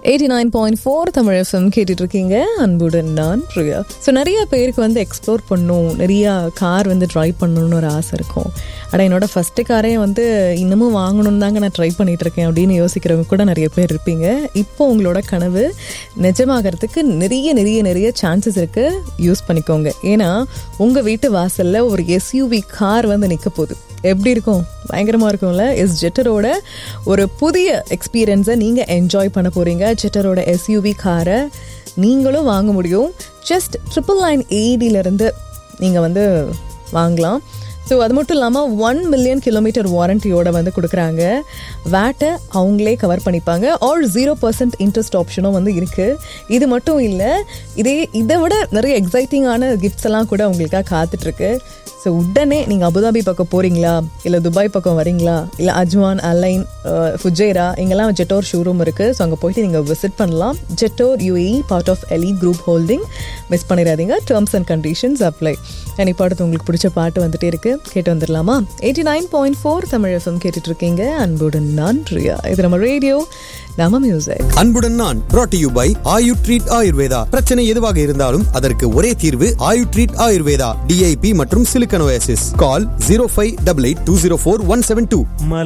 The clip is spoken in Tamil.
eighty nine point four Tamil FM கேட்டுட்டு இருக்கீங்க அன்புடன் நான் பிரியா ஸோ நிறைய பேருக்கு வந்து எக்ஸ்ப்ளோர் பண்ணும் நிறையா கார் வந்து ட்ரைவ் பண்ணணும்னு ஒரு ஆசை இருக்கும் ஆனால் என்னோட ஃபஸ்ட்டு காரே வந்து இன்னமும் வாங்கணும்னு தாங்க நான் ட்ரை பண்ணிட்டு இருக்கேன் அப்படின்னு யோசிக்கிறவங்க கூட நிறைய பேர் இருப்பீங்க இப்போ உங்களோட கனவு நிஜமாகறதுக்கு நிறைய நிறைய நிறைய சான்சஸ் இருக்கு யூஸ் பண்ணிக்கோங்க ஏன்னா உங்கள் வீட்டு வாசலில் ஒரு எஸ்யூவி கார் வந்து நிற்க போகுது எப்படி இருக்கும் பயங்கரமாக இருக்கும்ல எஸ் ஜெட்டரோட ஒரு புதிய எக்ஸ்பீரியன்ஸை நீங்கள் என்ஜாய் பண்ண போகிறீங்க ஜெட்டரோட எஸ்யூவி காரை நீங்களும் வாங்க முடியும் ஜஸ்ட் ட்ரிபிள் நைன் ஏடியிலேருந்து நீங்கள் வந்து வாங்கலாம் ஸோ அது மட்டும் இல்லாமல் ஒன் மில்லியன் கிலோமீட்டர் வாரண்டியோட வந்து கொடுக்குறாங்க வேட்டை அவங்களே கவர் பண்ணிப்பாங்க ஆல் ஜீரோ பர்சன்ட் இன்ட்ரெஸ்ட் ஆப்ஷனும் வந்து இருக்குது இது மட்டும் இல்லை இதே இதை விட நிறைய எக்ஸைட்டிங்கான கிஃப்ட்ஸ் எல்லாம் கூட உங்களுக்காக காத்துட்ருக்கு ஸோ உடனே நீங்கள் அபுதாபி பக்கம் போகிறீங்களா இல்லை துபாய் பக்கம் வரீங்களா இல்லை அஜ்வான் அலைன் ஃபுஜேரா இங்கெல்லாம் ஜெட்டோர் ஷோரூம் இருக்குது ஸோ அங்கே போயிட்டு நீங்கள் விசிட் பண்ணலாம் Jettour UAE part of Eli group holding miss பண்ணிடாதீங்க terms and conditions apply and இப்போ அடுத்து உங்களுக்கு பிடிச்ச பாட்டு வந்துட்டே இருக்கு கேட்டு வந்துடலாமா eighty nine point four Tamil FM கேட்டுட்டு இருக்கீங்க அன்புடன் நான் பிரியா இது நம்ம ரேடியோ நம்ம மியூசிக் அன்புடன் நான் brought to you by Ayu treat Ayurveda பிரச்சனை எதுவாக இருந்தாலும் அதற்கு ஒரே தீர்வு ஆயு ட்ரீட் ஆயுர்வேதா டிஐபி மற்றும் சிலிக்கனோசிஸ் call zero five double eight two zero four one seven two